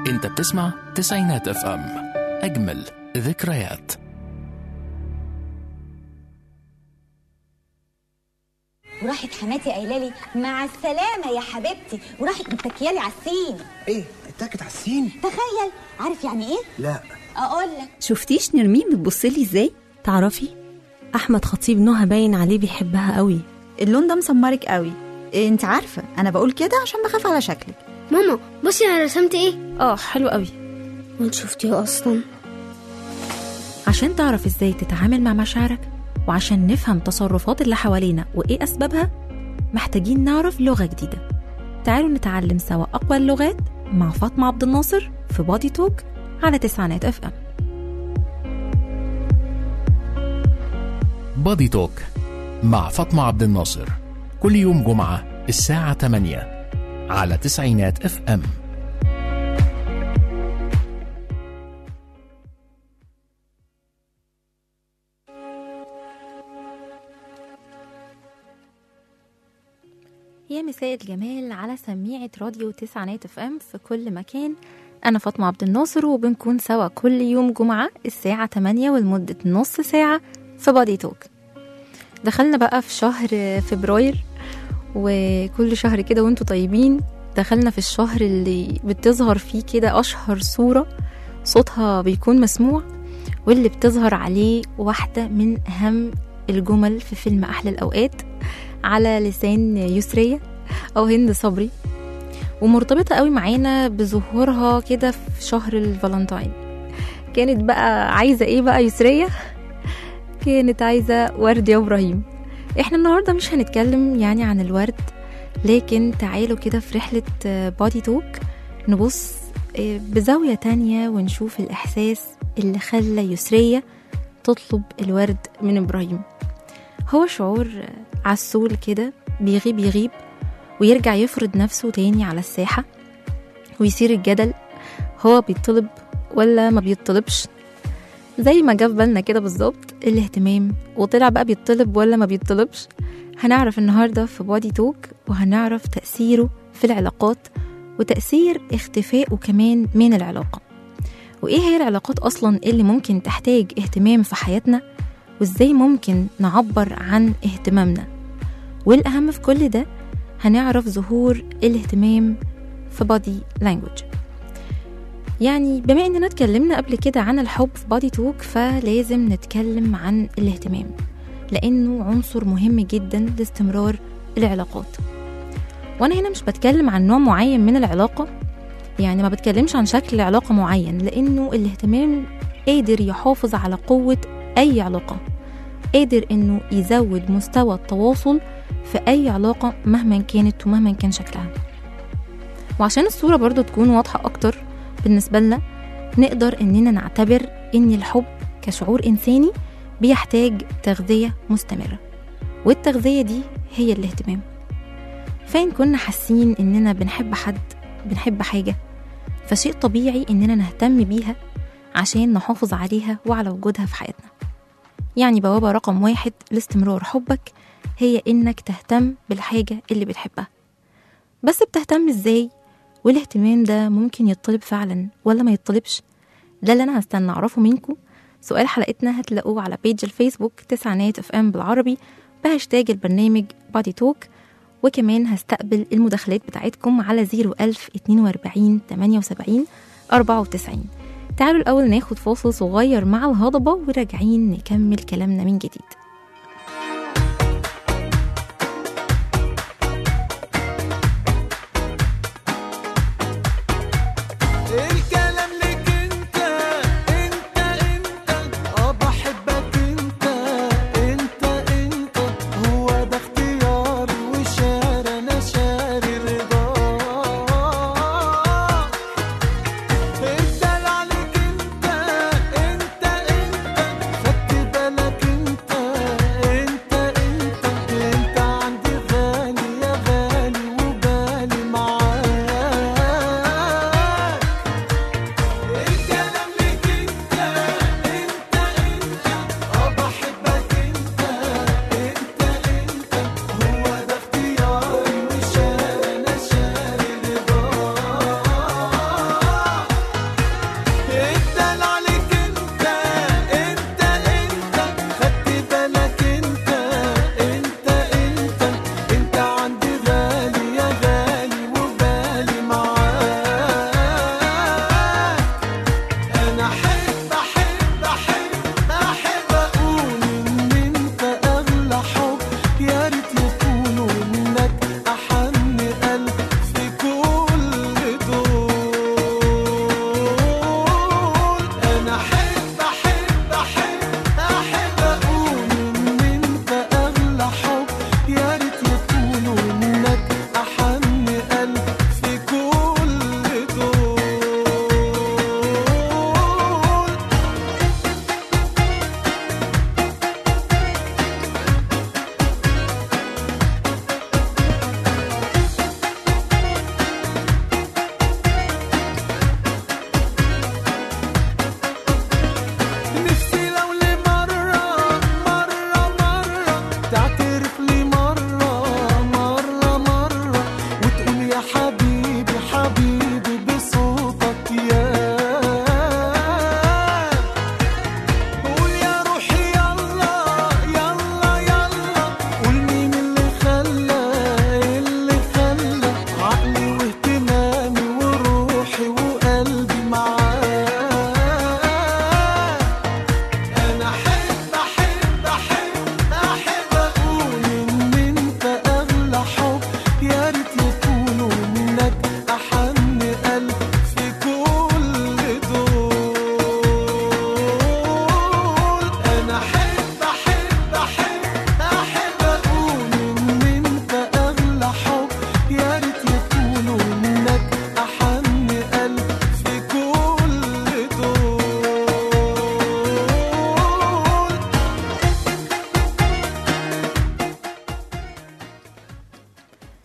انت بتسمع تسعينات اف ام اجمل ذكريات وراحت حماتي قايله لي مع السلامه يا حبيبتي وراحت متكيالي على السين ايه اتكت على السين تخيل عارف يعني ايه لا اقول لك شفتيش نرمين بتبصلي ازاي تعرفي احمد خطيب نهى باين عليه بيحبها قوي اللون ده مسمرك قوي إيه انت عارفه انا بقول كده عشان بخاف على شكلك ماما بصي انا رسمت ايه اه حلو قوي وانت شفتيه اصلا عشان تعرف ازاي تتعامل مع مشاعرك وعشان نفهم تصرفات اللي حوالينا وايه اسبابها محتاجين نعرف لغه جديده تعالوا نتعلم سوا اقوى اللغات مع فاطمه عبد الناصر في بادي توك على تسعينات اف ام بادي توك مع فاطمة عبد الناصر كل يوم جمعة الساعة 8 على تسعينات اف ام يا مساء الجمال على سميعة راديو تسعينات اف ام في كل مكان أنا فاطمة عبد الناصر وبنكون سوا كل يوم جمعة الساعة 8 ولمدة نص ساعة في بادي توك دخلنا بقى في شهر فبراير وكل شهر كده وانتوا طيبين دخلنا في الشهر اللي بتظهر فيه كده أشهر صورة صوتها بيكون مسموع واللي بتظهر عليه واحدة من أهم الجمل في فيلم أحلى الأوقات على لسان يسرية أو هند صبري ومرتبطة قوي معانا بظهورها كده في شهر الفالنتاين كانت بقى عايزة ايه بقى يسرية كانت عايزة ورد يا إبراهيم احنا النهاردة مش هنتكلم يعني عن الورد لكن تعالوا كده في رحلة بادي توك نبص بزاوية تانية ونشوف الإحساس اللي خلى يسرية تطلب الورد من إبراهيم هو شعور عسول كده بيغيب يغيب ويرجع يفرض نفسه تاني على الساحة ويصير الجدل هو بيطلب ولا ما بيطلبش زي ما جه في بالنا كده بالظبط الاهتمام وطلع بقى بيطلب ولا ما بيطلبش هنعرف النهارده في بادي توك وهنعرف تأثيره في العلاقات وتأثير اختفائه كمان من العلاقة وإيه هي العلاقات أصلا اللي ممكن تحتاج اهتمام في حياتنا وإزاي ممكن نعبر عن اهتمامنا والأهم في كل ده هنعرف ظهور الاهتمام في بادي لانجوج يعني بما اننا اتكلمنا قبل كده عن الحب في بادي توك فلازم نتكلم عن الاهتمام لانه عنصر مهم جدا لاستمرار العلاقات وانا هنا مش بتكلم عن نوع معين من العلاقه يعني ما بتكلمش عن شكل علاقه معين لانه الاهتمام قادر يحافظ على قوه اي علاقه قادر انه يزود مستوى التواصل في اي علاقه مهما كانت ومهما كان شكلها وعشان الصوره برضو تكون واضحه اكتر بالنسبه لنا نقدر اننا نعتبر ان الحب كشعور انساني بيحتاج تغذيه مستمره والتغذيه دي هي الاهتمام فإن كنا حاسين إننا بنحب حد بنحب حاجة فشيء طبيعي إننا نهتم بيها عشان نحافظ عليها وعلى وجودها في حياتنا يعني بوابة رقم واحد لاستمرار حبك هي إنك تهتم بالحاجة اللي بتحبها بس بتهتم إزاي والاهتمام ده ممكن يطلب فعلا ولا ما يطلبش ده اللي أنا هستنى أعرفه منكم سؤال حلقتنا هتلاقوه على بيج الفيسبوك تسعينات اف ام بالعربي بهاشتاج البرنامج بادي توك وكمان هستقبل المداخلات بتاعتكم على 01000 42 78 94 تعالوا الأول ناخد فاصل صغير مع الهضبة وراجعين نكمل كلامنا من جديد الكلام لك انت انت انت اه بحبك انت انت انت هو ده اختياري وشار انا شاري رضاك الدلع عليك انت انت انت خدت بالك انت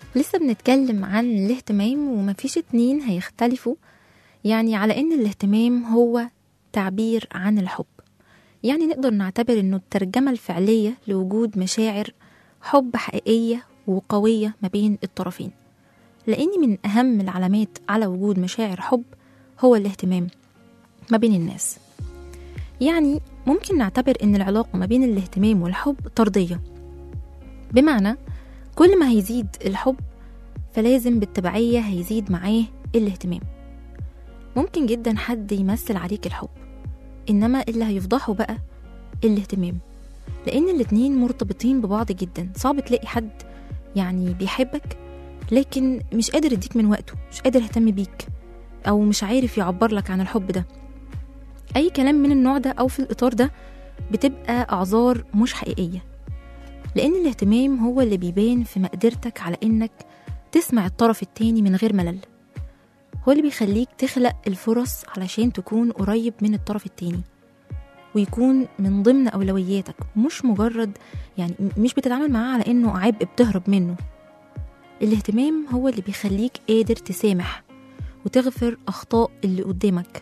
لسه بنتكلم عن الاهتمام ومفيش اتنين هيختلفوا يعني على ان الاهتمام هو تعبير عن الحب يعني نقدر نعتبر انه الترجمة الفعلية لوجود مشاعر حب حقيقية وقوية ما بين الطرفين لان من اهم العلامات على وجود مشاعر حب هو الاهتمام ما بين الناس يعني ممكن نعتبر ان العلاقة ما بين الاهتمام والحب طردية بمعنى كل ما هيزيد الحب فلازم بالتبعية هيزيد معاه الاهتمام ممكن جدا حد يمثل عليك الحب إنما اللي هيفضحه بقى الاهتمام لأن الاتنين مرتبطين ببعض جدا صعب تلاقي حد يعني بيحبك لكن مش قادر يديك من وقته مش قادر يهتم بيك أو مش عارف يعبر لك عن الحب ده أي كلام من النوع ده أو في الإطار ده بتبقى أعذار مش حقيقية لأن الاهتمام هو اللي بيبان في مقدرتك على إنك تسمع الطرف التاني من غير ملل هو اللي بيخليك تخلق الفرص علشان تكون قريب من الطرف التاني ويكون من ضمن أولوياتك مش مجرد يعني م- مش بتتعامل معاه على إنه عبء بتهرب منه الاهتمام هو اللي بيخليك قادر تسامح وتغفر أخطاء اللي قدامك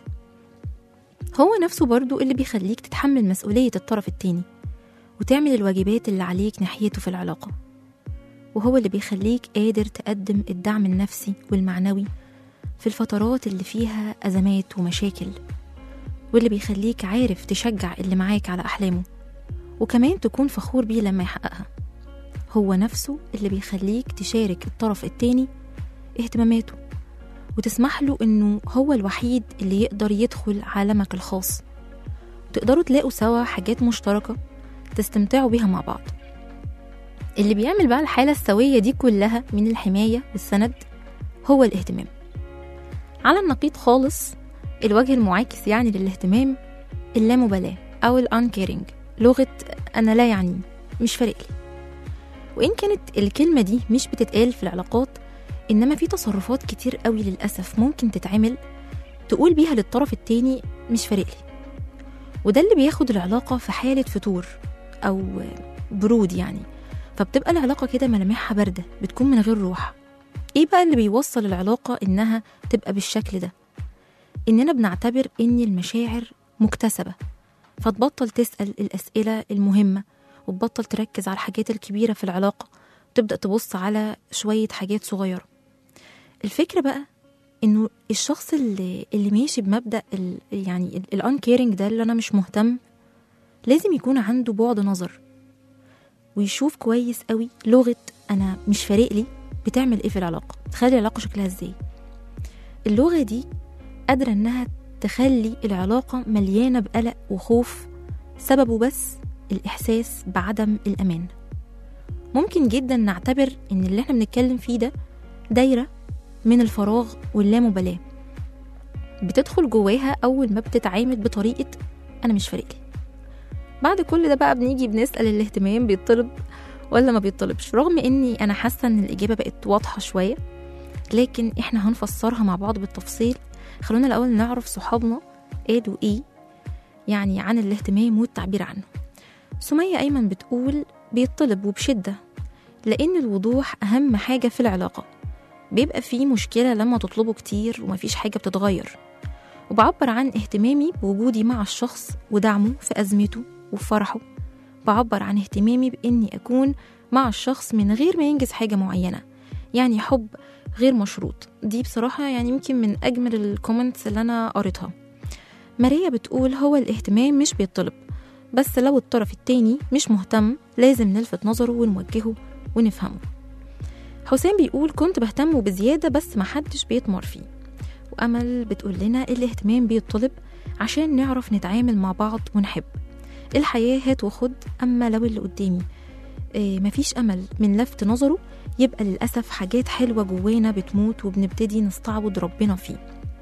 هو نفسه برضو اللي بيخليك تتحمل مسؤولية الطرف التاني وتعمل الواجبات اللي عليك ناحيته في العلاقة وهو اللي بيخليك قادر تقدم الدعم النفسي والمعنوي في الفترات اللي فيها أزمات ومشاكل واللي بيخليك عارف تشجع اللي معاك على أحلامه وكمان تكون فخور بيه لما يحققها هو نفسه اللي بيخليك تشارك الطرف التاني اهتماماته وتسمح له إنه هو الوحيد اللي يقدر يدخل عالمك الخاص وتقدروا تلاقوا سوا حاجات مشتركة تستمتعوا بيها مع بعض اللي بيعمل بقى الحالة السوية دي كلها من الحماية والسند هو الاهتمام على النقيض خالص الوجه المعاكس يعني للاهتمام اللامبالاة أو الانكيرنج لغة أنا لا يعني مش فارق لي وإن كانت الكلمة دي مش بتتقال في العلاقات إنما في تصرفات كتير قوي للأسف ممكن تتعمل تقول بيها للطرف التاني مش فارق لي وده اللي بياخد العلاقة في حالة فتور أو برود يعني فبتبقى العلاقة كده ملامحها باردة بتكون من غير روح ايه بقى اللي بيوصل العلاقة انها تبقى بالشكل ده اننا بنعتبر ان المشاعر مكتسبة فتبطل تسأل الأسئلة المهمة وتبطل تركز على الحاجات الكبيرة في العلاقة وتبدأ تبص على شوية حاجات صغيرة الفكرة بقى انه الشخص اللي, اللي ماشي بمبدأ ال يعني الانكيرنج ده اللي انا مش مهتم لازم يكون عنده بعد نظر ويشوف كويس قوي لغة انا مش فارق لي بتعمل ايه في العلاقة تخلي العلاقة شكلها ازاي اللغة دي قادرة انها تخلي العلاقة مليانة بقلق وخوف سببه بس الإحساس بعدم الأمان ممكن جدا نعتبر إن اللي احنا بنتكلم فيه ده دايرة من الفراغ واللامبالاة بتدخل جواها أول ما بتتعامل بطريقة أنا مش فارق لي بعد كل ده بقى بنيجي بنسأل الاهتمام بيطلب ولا ما بيطلبش رغم اني انا حاسه ان الاجابه بقت واضحه شويه لكن احنا هنفسرها مع بعض بالتفصيل خلونا الاول نعرف صحابنا قالوا ايه يعني عن الاهتمام والتعبير عنه سمية أيمن بتقول بيطلب وبشدة لأن الوضوح أهم حاجة في العلاقة بيبقى فيه مشكلة لما تطلبه كتير ومفيش حاجة بتتغير وبعبر عن اهتمامي بوجودي مع الشخص ودعمه في أزمته وفي فرحه بعبر عن اهتمامي بإني أكون مع الشخص من غير ما ينجز حاجة معينة يعني حب غير مشروط دي بصراحة يعني يمكن من أجمل الكومنتس اللي أنا قريتها ماريا بتقول هو الاهتمام مش بيطلب بس لو الطرف التاني مش مهتم لازم نلفت نظره ونوجهه ونفهمه حسام بيقول كنت بهتم بزيادة بس محدش بيتمر فيه وأمل بتقول لنا الاهتمام بيطلب عشان نعرف نتعامل مع بعض ونحب الحياة هات وخد أما لو اللي قدامي إيه مفيش أمل من لفت نظره يبقى للأسف حاجات حلوة جوانا بتموت وبنبتدي نستعوض ربنا فيه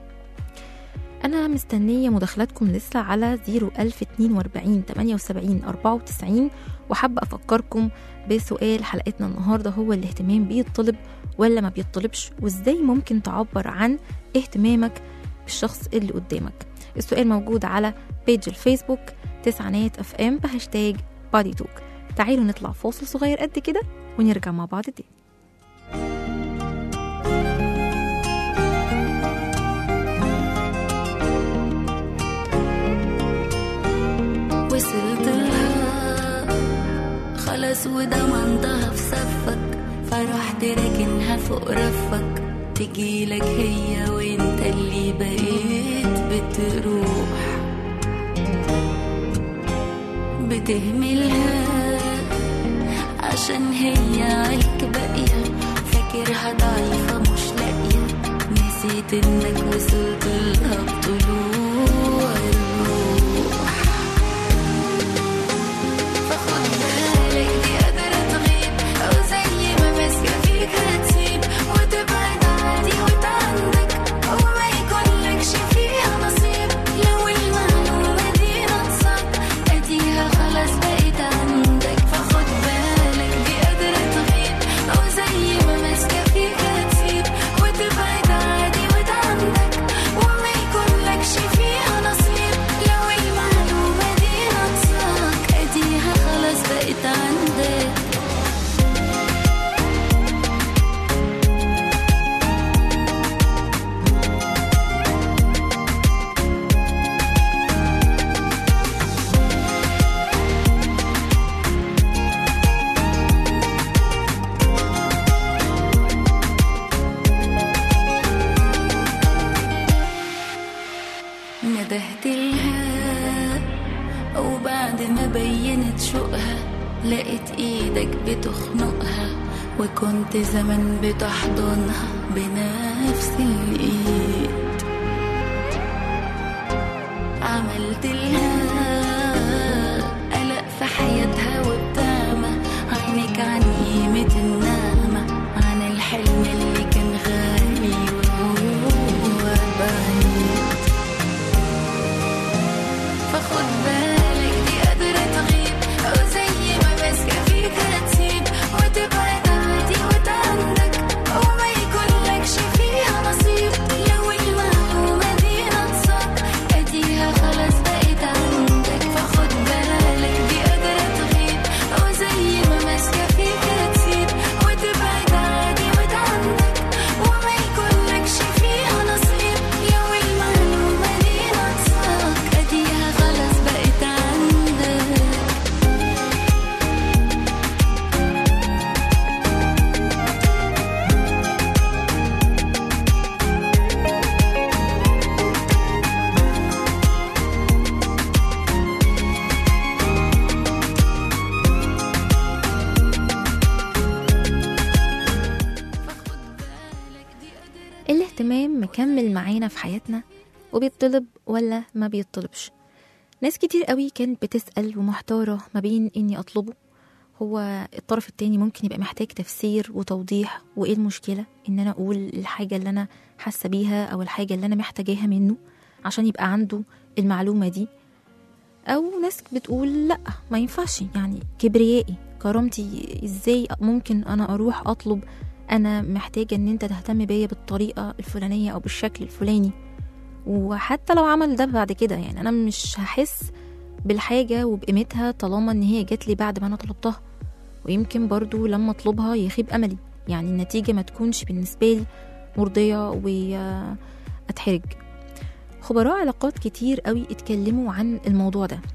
أنا مستنية مداخلاتكم لسه على 01042 78 94 وحابة أفكركم بسؤال حلقتنا النهاردة هو الاهتمام بيطلب ولا ما بيطلبش وإزاي ممكن تعبر عن اهتمامك بالشخص اللي قدامك السؤال موجود على بيج الفيسبوك تسعينات اف ام بهاشتاج بادي توك تعالوا نطلع فاصل صغير قد كده ونرجع مع بعض تاني خلاص وضمنتها في صفك فرحت راكنها فوق رفك تجيلك هي وانت اللي بقيت بتروح بتهملها عشان هي عليك باقية فاكرها ضعيفة مش لاقية نسيت انك وصلت لها بطلوع الروح فخد بالك دي قادرة تغيب أو زي ما ماسكة فيك هتسيب وتبعد عادي وتعندك أو ما يكونلكش فيها نصيب لو المعلومة دي ناقصاك أديها خلاص بقيت عندك فخد بالك دي قادرة تغيب أو زي ما ماسكة فيك هتسيب وتبعد عادي وتعندك وما يكونلكش فيها نصيب لو المعلومة دي ناقصاك أديها خلاص بقيت عندك ندهت لها وبعد ما بينت شوقها لقيت ايدك بتخنقها وكنت زمان بتحضنها بنفس الايد عملت لها قلق في حياتها وبتعمى عينك عن قيمة النعمة عن الحلم اللي كان غالي وهو بعيد فخد بالك دي قادرة تغيب أو زي ما ماسكة فيك هتسيب وتبعد عادي وتعندك أو ما يكونلكش فيها نصيب لو المعلومة دي ناقصاك أديها خلاص بقيت عندك فخد بالك دي قادرة تغيب أو زي ما ماسكة فيك هتسيب وتبعد عادي وتعندك وما يكونلكش فيها نصيب لو المعلومة دي ناقصاك أديها خلاص بقيت عندك الاهتمام مكمل معانا في حياتنا وبيطلب ولا ما بيطلبش ناس كتير قوي كانت بتسأل ومحتارة ما بين إني أطلبه هو الطرف التاني ممكن يبقى محتاج تفسير وتوضيح وإيه المشكلة إن أنا أقول الحاجة اللي أنا حاسة بيها أو الحاجة اللي أنا محتاجاها منه عشان يبقى عنده المعلومة دي أو ناس بتقول لأ ما ينفعش يعني كبريائي كرامتي إزاي ممكن أنا أروح أطلب أنا محتاجة إن أنت تهتم بيا بالطريقة الفلانية أو بالشكل الفلاني وحتى لو عمل ده بعد كده يعني أنا مش هحس بالحاجة وبقيمتها طالما إن هي جات لي بعد ما أنا طلبتها ويمكن برضو لما أطلبها يخيب أملي يعني النتيجة ما تكونش بالنسبة لي مرضية وأتحرج خبراء علاقات كتير قوي اتكلموا عن الموضوع ده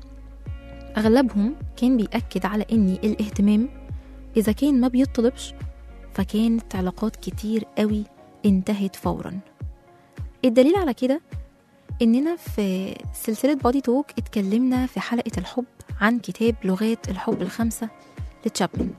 أغلبهم كان بيأكد على إن الاهتمام إذا كان ما بيطلبش فكانت علاقات كتير قوي انتهت فورا الدليل على كده إننا في سلسلة بادي توك اتكلمنا في حلقة الحب عن كتاب لغات الحب الخمسة لتشابلن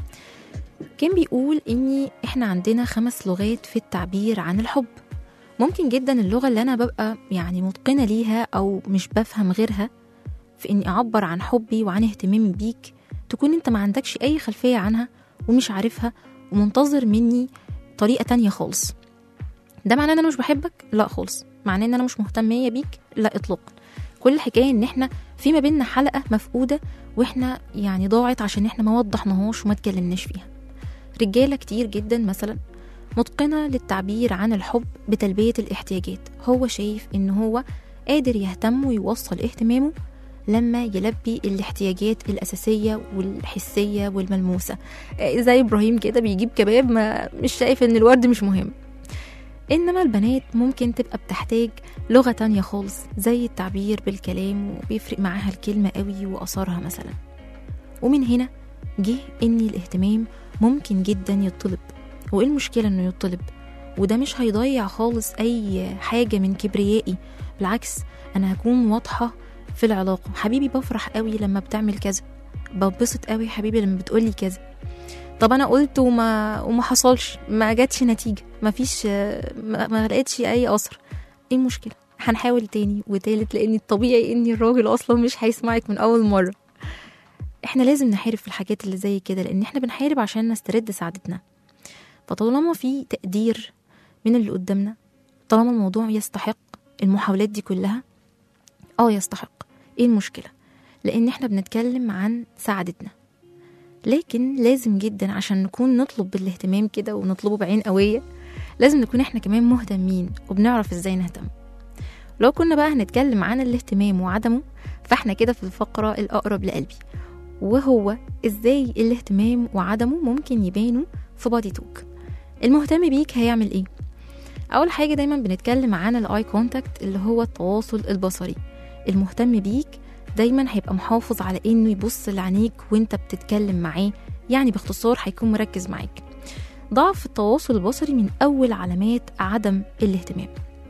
كان بيقول إني إحنا عندنا خمس لغات في التعبير عن الحب ممكن جدا اللغة اللي أنا ببقى يعني متقنة ليها أو مش بفهم غيرها في إني أعبر عن حبي وعن اهتمامي بيك تكون أنت ما عندكش أي خلفية عنها ومش عارفها ومنتظر مني طريقة تانية خالص ده معناه ان انا مش بحبك لا خالص معناه ان انا مش مهتمية بيك لا اطلاقا كل الحكاية ان احنا في ما بيننا حلقة مفقودة واحنا يعني ضاعت عشان احنا ما وضحناهاش وما اتكلمناش فيها رجالة كتير جدا مثلا متقنة للتعبير عن الحب بتلبية الاحتياجات هو شايف ان هو قادر يهتم ويوصل اهتمامه لما يلبي الاحتياجات الأساسية والحسية والملموسة آه، زي إبراهيم كده بيجيب كباب ما مش شايف إن الورد مش مهم إنما البنات ممكن تبقى بتحتاج لغة تانية خالص زي التعبير بالكلام وبيفرق معاها الكلمة قوي وأثرها مثلا ومن هنا جه ان الاهتمام ممكن جدا يطلب وايه المشكله انه يطلب وده مش هيضيع خالص اي حاجه من كبريائي بالعكس انا هكون واضحه في العلاقه حبيبي بفرح قوي لما بتعمل كذا ببسط قوي حبيبي لما بتقولي كذا طب انا قلت وما وما حصلش ما جاتش نتيجه ما فيش ما, ما لقيتش اي اثر ايه المشكله هنحاول تاني وتالت لان الطبيعي ان الراجل اصلا مش هيسمعك من اول مره احنا لازم نحارب في الحاجات اللي زي كده لان احنا بنحارب عشان نسترد سعادتنا فطالما في تقدير من اللي قدامنا طالما الموضوع يستحق المحاولات دي كلها اه يستحق ايه المشكله لان احنا بنتكلم عن سعادتنا لكن لازم جدا عشان نكون نطلب بالاهتمام كده ونطلبه بعين قويه لازم نكون احنا كمان مهتمين وبنعرف ازاي نهتم لو كنا بقى هنتكلم عن الاهتمام وعدمه فاحنا كده في الفقره الاقرب لقلبي وهو ازاي الاهتمام وعدمه ممكن يبانوا في بادي توك المهتم بيك هيعمل ايه اول حاجه دايما بنتكلم عن الاي كونتاكت اللي هو التواصل البصري المهتم بيك دايما هيبقى محافظ على انه يبص لعينيك وانت بتتكلم معاه يعني باختصار هيكون مركز معاك ضعف التواصل البصري من اول علامات عدم الاهتمام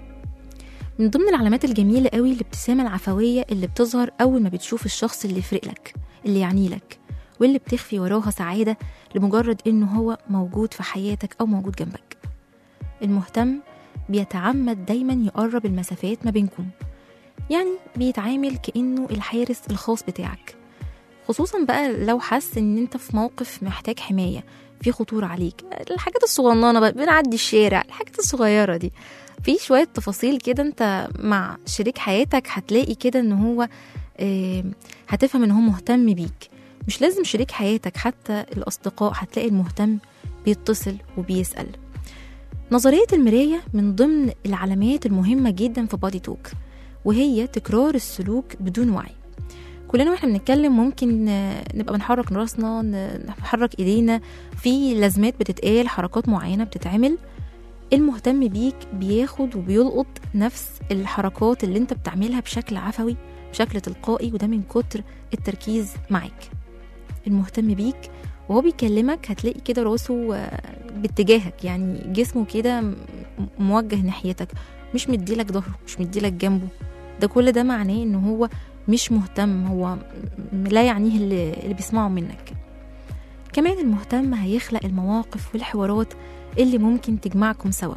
من ضمن العلامات الجميلة قوي الابتسامة العفوية اللي بتظهر أول ما بتشوف الشخص اللي يفرق لك اللي يعني لك واللي بتخفي وراها سعادة لمجرد إنه هو موجود في حياتك أو موجود جنبك المهتم بيتعمد دايما يقرب المسافات ما بينكم يعني بيتعامل كأنه الحارس الخاص بتاعك خصوصا بقى لو حس ان انت في موقف محتاج حماية في خطورة عليك الحاجات الصغننة بقى بنعدي الشارع الحاجات الصغيرة دي في شوية تفاصيل كده انت مع شريك حياتك هتلاقي كده ان هو اه هتفهم ان هو مهتم بيك مش لازم شريك حياتك حتى الأصدقاء هتلاقي المهتم بيتصل وبيسأل نظرية المراية من ضمن العلامات المهمة جدا في بادي توك وهي تكرار السلوك بدون وعي كلنا واحنا بنتكلم ممكن نبقى بنحرك راسنا نحرك ايدينا في لازمات بتتقال حركات معينة بتتعمل المهتم بيك بياخد وبيلقط نفس الحركات اللي انت بتعملها بشكل عفوي بشكل تلقائي وده من كتر التركيز معاك المهتم بيك وهو بيكلمك هتلاقي كده راسه باتجاهك يعني جسمه كده موجه ناحيتك مش مديلك ظهره مش مديلك جنبه ده كل ده معناه ان هو مش مهتم هو لا يعنيه اللي, اللي بيسمعه منك كمان المهتم هيخلق المواقف والحوارات اللي ممكن تجمعكم سوا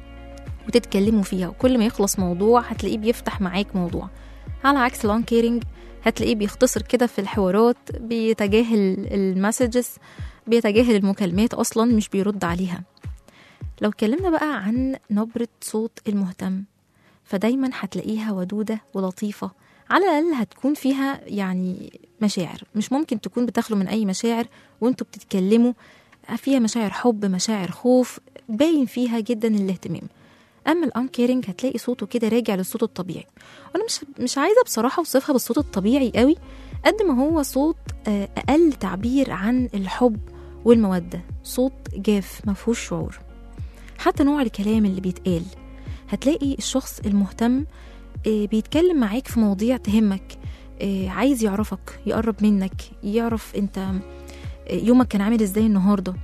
وتتكلموا فيها وكل ما يخلص موضوع هتلاقيه بيفتح معاك موضوع على عكس لون كيرنج هتلاقيه بيختصر كده في الحوارات بيتجاهل المسجز بيتجاهل المكالمات اصلا مش بيرد عليها لو اتكلمنا بقى عن نبرة صوت المهتم فدايما هتلاقيها ودودة ولطيفة على الأقل هتكون فيها يعني مشاعر مش ممكن تكون بتخلو من أي مشاعر وانتوا بتتكلموا فيها مشاعر حب مشاعر خوف باين فيها جدا الاهتمام اما الانكيرنج هتلاقي صوته كده راجع للصوت الطبيعي وانا مش مش عايزه بصراحه اوصفها بالصوت الطبيعي قوي قد ما هو صوت اقل تعبير عن الحب والموده صوت جاف مفهوش شعور حتى نوع الكلام اللي بيتقال هتلاقي الشخص المهتم بيتكلم معاك في مواضيع تهمك عايز يعرفك يقرب منك يعرف انت يومك كان عامل ازاي النهارده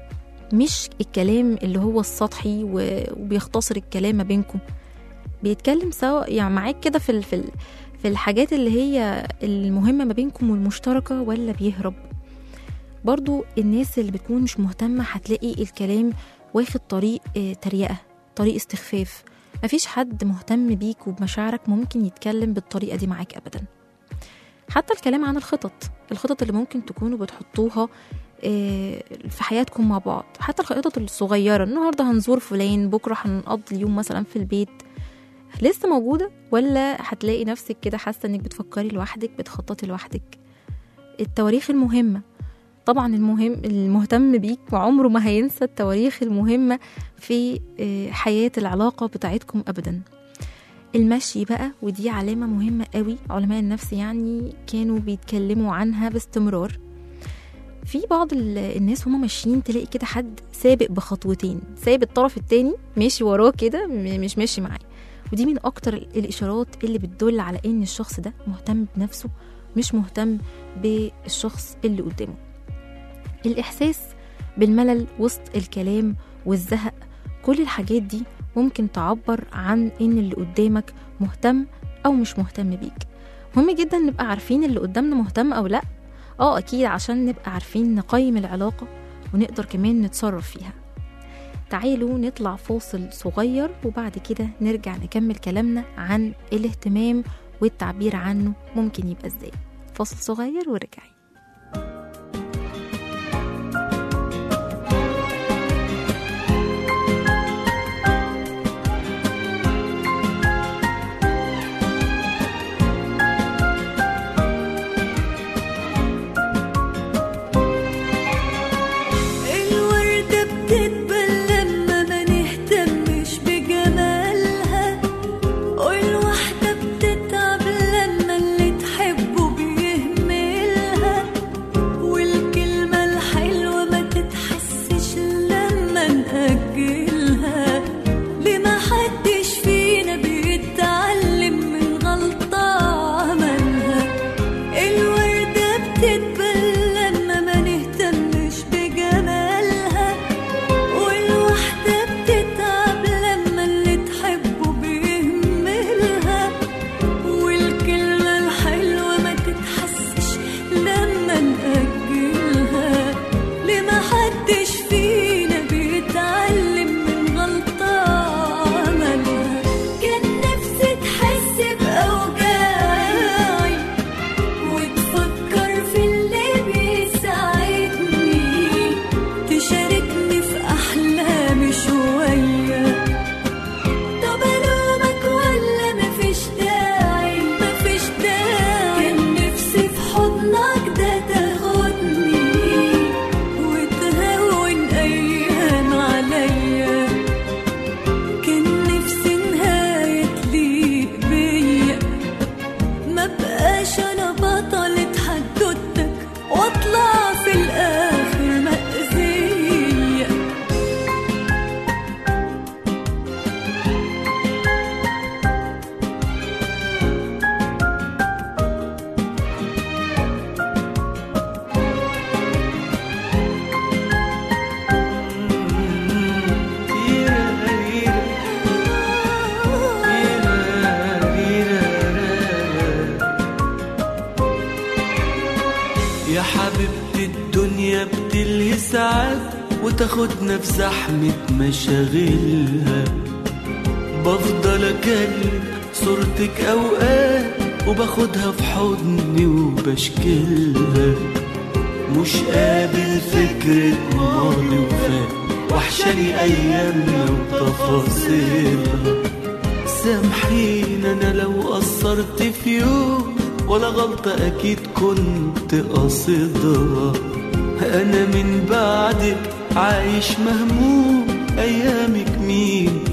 مش الكلام اللي هو السطحي وبيختصر الكلام ما بينكم بيتكلم سوا يعني معاك كده في في في الحاجات اللي هي المهمه ما بينكم والمشتركه ولا بيهرب برضو الناس اللي بتكون مش مهتمه هتلاقي الكلام واخد طريق تريقه طريق استخفاف مفيش حد مهتم بيك وبمشاعرك ممكن يتكلم بالطريقه دي معاك ابدا حتى الكلام عن الخطط الخطط اللي ممكن تكونوا بتحطوها في حياتكم مع بعض حتى الخطط الصغيرة النهاردة هنزور فلان بكرة هنقضي اليوم مثلا في البيت لسه موجودة ولا هتلاقي نفسك كده حاسة انك بتفكري لوحدك بتخططي لوحدك التواريخ المهمة طبعا المهم المهتم بيك وعمره ما هينسى التواريخ المهمة في حياة العلاقة بتاعتكم أبدا المشي بقى ودي علامة مهمة قوي علماء النفس يعني كانوا بيتكلموا عنها باستمرار في بعض الناس هما ماشيين تلاقي كده حد سابق بخطوتين سايب الطرف التاني ماشي وراه كده مش ماشي معاه ودي من اكتر الاشارات اللي بتدل على ان الشخص ده مهتم بنفسه مش مهتم بالشخص اللي قدامه الإحساس بالملل وسط الكلام والزهق كل الحاجات دي ممكن تعبر عن إن اللي قدامك مهتم أو مش مهتم بيك مهم جدا نبقى عارفين اللي قدامنا مهتم أو لأ اه أكيد عشان نبقى عارفين نقيم العلاقة ونقدر كمان نتصرف فيها تعالوا نطلع فاصل صغير وبعد كده نرجع نكمل كلامنا عن الاهتمام والتعبير عنه ممكن يبقى ازاي فاصل صغير ورجعي الوردة بتدبل لما ما نهتمش بجمالها والواحدة بتتعب لما اللي تحبه بيهملها والكلمة الحلوة ما تتحسش لما نأجلها ليه ما حدش فينا بيتعلم من غلطة عملها الوردة بتدبل لما ما نهتمش بجمالها والواحدة بتتعب لما اللي تحبه بيهملها والكلمة الحلوة ما تتحسش لما نأجلها ليه ما حدش فينا بيتعلم من غلطة عملها كان نفسي تحس بأوجاعي وتفكر في اللي بيساعدني تشاركني في أحلامي شوية طب ألومك ولا مفيش داعي مفيش داعي كان نفسي في حضنك ده تاخدني وتهون أيام عليا كان نفسي نهاية تليق بيا ما بقاش انا بطلة حدوتك واطلع في الاخر مأذية يا حبيبتي الدنيا بتلهي ساعات وتاخدنا في زحمة مشاغلها بفضل اكلم صورتك اوقات وباخدها في حضني وبشكلها مش قابل فكرة ماضي وفات وحشاني ايامنا وتفاصيلها سامحين انا لو قصرت في يوم ولا غلطة اكيد كنت قاصدها انا من بعدك عايش مهموم ايامك مين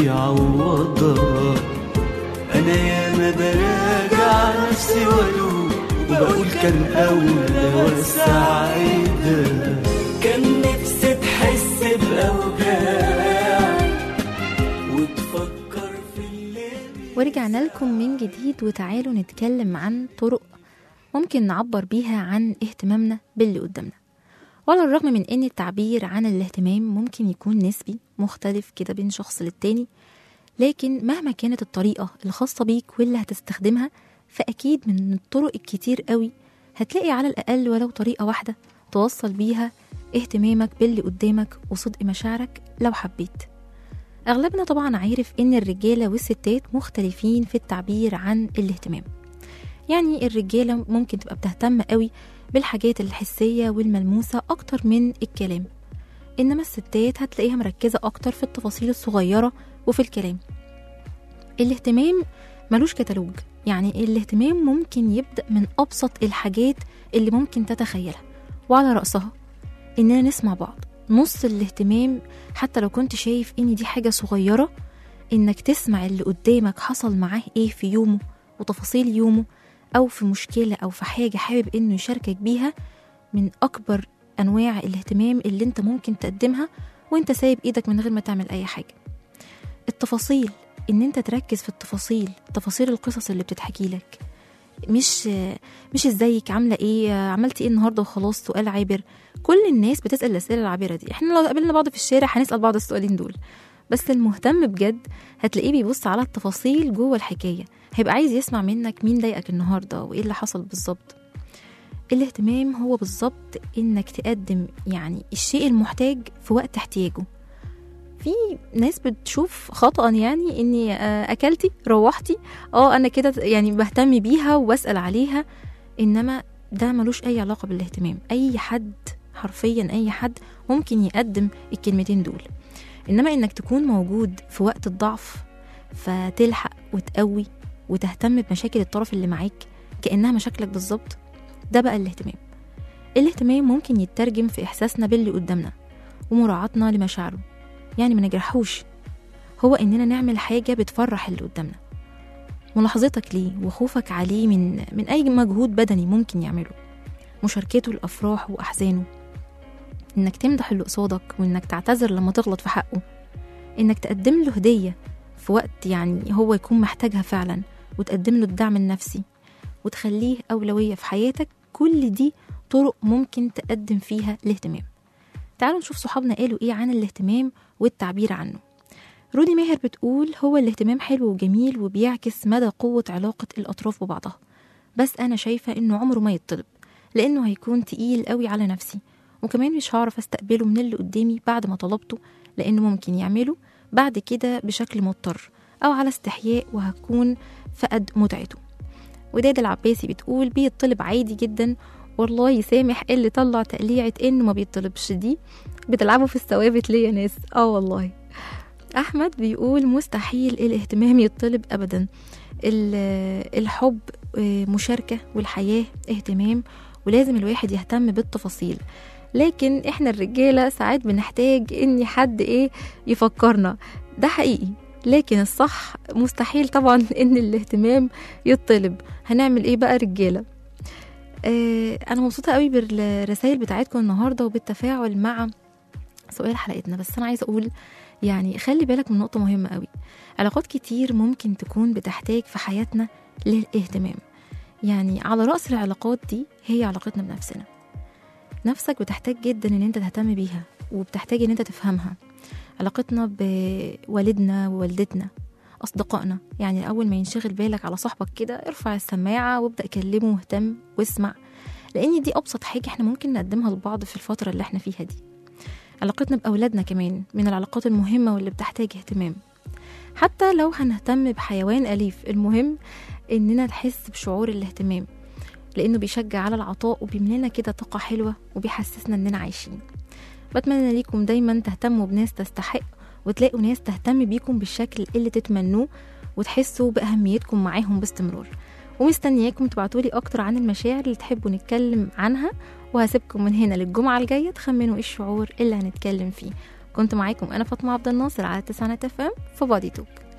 هيعوضها انا ياما براجع نفسي والوم وبقول كان اولى وسعيدة كان نفسي تحس باوجاعي وتفكر في اللي ورجعنا لكم من جديد وتعالوا نتكلم عن طرق ممكن نعبر بيها عن اهتمامنا باللي قدامنا وعلى الرغم من ان التعبير عن الاهتمام ممكن يكون نسبي مختلف كده بين شخص للتاني لكن مهما كانت الطريقة الخاصة بيك واللي هتستخدمها فأكيد من الطرق الكتير قوي هتلاقي على الأقل ولو طريقة واحدة توصل بيها اهتمامك باللي قدامك وصدق مشاعرك لو حبيت أغلبنا طبعا عارف إن الرجالة والستات مختلفين في التعبير عن الاهتمام يعني الرجالة ممكن تبقى بتهتم قوي بالحاجات الحسية والملموسة أكتر من الكلام إنما الستات هتلاقيها مركزة أكتر في التفاصيل الصغيرة وفي الكلام الاهتمام ملوش كتالوج يعني الاهتمام ممكن يبدأ من أبسط الحاجات اللي ممكن تتخيلها وعلى رأسها إننا نسمع بعض نص الاهتمام حتى لو كنت شايف إن دي حاجة صغيرة إنك تسمع اللي قدامك حصل معاه إيه في يومه وتفاصيل يومه أو في مشكلة أو في حاجة حابب إنه يشاركك بيها من أكبر أنواع الاهتمام اللي أنت ممكن تقدمها وأنت سايب إيدك من غير ما تعمل أي حاجة التفاصيل إن أنت تركز في التفاصيل تفاصيل القصص اللي بتتحكي لك مش مش ازيك عامله ايه عملتي ايه النهارده وخلاص سؤال عابر كل الناس بتسال الاسئله العابره دي احنا لو قابلنا بعض في الشارع هنسال بعض السؤالين دول بس المهتم بجد هتلاقيه بيبص على التفاصيل جوه الحكايه هيبقى عايز يسمع منك مين ضايقك النهارده وايه اللي حصل بالظبط الاهتمام هو بالظبط انك تقدم يعني الشيء المحتاج في وقت احتياجه في ناس بتشوف خطأ يعني اني آه، اكلتي روحتي اه انا كده يعني بهتم بيها وبسأل عليها انما ده ملوش اي علاقة بالاهتمام اي حد حرفيا اي حد ممكن يقدم الكلمتين دول انما انك تكون موجود في وقت الضعف فتلحق وتقوي وتهتم بمشاكل الطرف اللي معاك كأنها مشاكلك بالظبط ده بقى الاهتمام الاهتمام ممكن يترجم في إحساسنا باللي قدامنا ومراعاتنا لمشاعره يعني ما نجرحوش هو إننا نعمل حاجة بتفرح اللي قدامنا ملاحظتك ليه وخوفك عليه من من أي مجهود بدني ممكن يعمله مشاركته الأفراح وأحزانه إنك تمدح اللي قصادك وإنك تعتذر لما تغلط في حقه إنك تقدم له هدية في وقت يعني هو يكون محتاجها فعلا وتقدم له الدعم النفسي وتخليه أولوية في حياتك كل دي طرق ممكن تقدم فيها الاهتمام تعالوا نشوف صحابنا قالوا ايه عن الاهتمام والتعبير عنه رودي ماهر بتقول هو الاهتمام حلو وجميل وبيعكس مدى قوة علاقة الأطراف ببعضها بس أنا شايفة إنه عمره ما يطلب لأنه هيكون تقيل قوي على نفسي وكمان مش هعرف استقبله من اللي قدامي بعد ما طلبته لأنه ممكن يعمله بعد كده بشكل مضطر أو على استحياء وهكون فقد متعته وداد العباسي بتقول بيطلب عادي جدا والله يسامح اللي طلع تقليعة انه ما بيطلبش دي بتلعبوا في الثوابت ليه يا ناس اه والله احمد بيقول مستحيل الاهتمام يطلب ابدا ال- الحب آه، مشاركة والحياة اهتمام ولازم الواحد يهتم بالتفاصيل لكن احنا الرجالة ساعات بنحتاج ان حد ايه يفكرنا ده حقيقي لكن الصح مستحيل طبعا ان الاهتمام يطلب هنعمل ايه بقى رجاله آه انا مبسوطه قوي بالرسائل بتاعتكم النهارده وبالتفاعل مع سؤال حلقتنا بس انا عايزه اقول يعني خلي بالك من نقطه مهمه قوي علاقات كتير ممكن تكون بتحتاج في حياتنا للاهتمام يعني على راس العلاقات دي هي علاقتنا بنفسنا نفسك بتحتاج جدا ان انت تهتم بيها وبتحتاج ان انت تفهمها علاقتنا بوالدنا ووالدتنا أصدقائنا يعني أول ما ينشغل بالك على صاحبك كده ارفع السماعة وابدأ كلمه واهتم واسمع لأن دي أبسط حاجة احنا ممكن نقدمها لبعض في الفترة اللي احنا فيها دي علاقتنا بأولادنا كمان من العلاقات المهمة واللي بتحتاج اهتمام حتى لو هنهتم بحيوان أليف المهم إننا نحس بشعور الاهتمام لأنه بيشجع على العطاء وبيملنا كده طاقة حلوة وبيحسسنا إننا عايشين بتمنى ليكم دايما تهتموا بناس تستحق وتلاقوا ناس تهتم بيكم بالشكل اللي تتمنوه وتحسوا بأهميتكم معاهم باستمرار ومستنياكم تبعتولي أكتر عن المشاعر اللي تحبوا نتكلم عنها وهسيبكم من هنا للجمعة الجاية تخمنوا ايه الشعور اللي هنتكلم فيه كنت معاكم أنا فاطمة عبد الناصر على تسعة اف ام في بادي توك